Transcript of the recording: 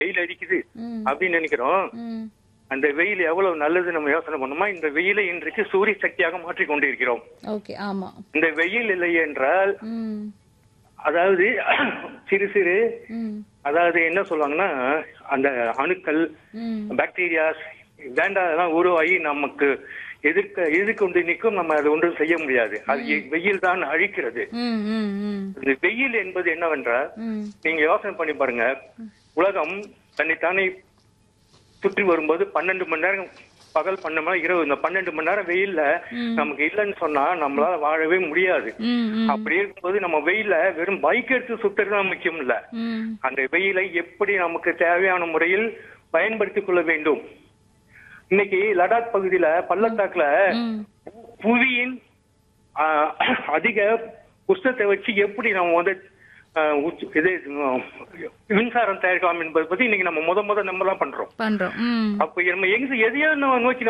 வெயில் அடிக்குது ம். அப்படின்னு நினைக்கிறோம் ம். அந்த வெயில் எவ்வளவு நல்லது நம்ம யோசனை பண்ணுமா இந்த வெயிலை இன்றைக்கு சூரிய சக்தியாக மாற்றிக் கொண்டிருக்கிறோம் ஓகே ஆமா இந்த வெயில் இல்லை என்றால் ம். அதாவது சிறு சிறு ம். அதாவது என்ன சொல்லுவாங்கன்னா அந்த அணுக்கள் ம். பாக்டீரியாஸ் வேண்டாதெல்லாம் உருவாகி நமக்கு எதிர்க்க எதிர்கொண்டு நிற்கும் நம்ம அதை ஒன்றும் செய்ய முடியாது அது வெயில் தான் அழிக்கிறது ம். ம். ம். இந்த வெயில் என்பது என்னவென்றால் ம். நீங்க யோசனை பண்ணி பாருங்க உலகம் தன்னைத்தானே சுற்றி வரும்போது பன்னெண்டு மணி நேரம் பகல் பன்னெண்டு மணி நேரம் இரவு இந்த பன்னெண்டு மணி நேரம் வெயில்ல நமக்கு இல்லைன்னு சொன்னா நம்மளால வாழவே முடியாது ம். ம். அப்படி இருக்கும்போது நம்ம வெயில வெறும் பைக் எடுத்து சுத்துறது தான் முக்கியம் இல்ல ம். அந்த வெயிலை எப்படி நமக்கு தேவையான முறையில் பயன்படுத்திக் கொள்ள வேண்டும் இன்னைக்கு லடாக் பகுதியில பள்ளத்தாக்குல ம். புவியின் ஆ, அதிக உஷ்ணத்தை வச்சு எப்படி நம்ம வந்து ஆ, உச்- இது ம், மின்சாரம் தயாரிக்கலாம் என்பதை பத்தி இன்னைக்கு நம்ம முத முத நம்ம தான் பண்றோம் பண்றோம் ம் அப்ப நம்ம எங்க எதையோ நம்ம நோக்கி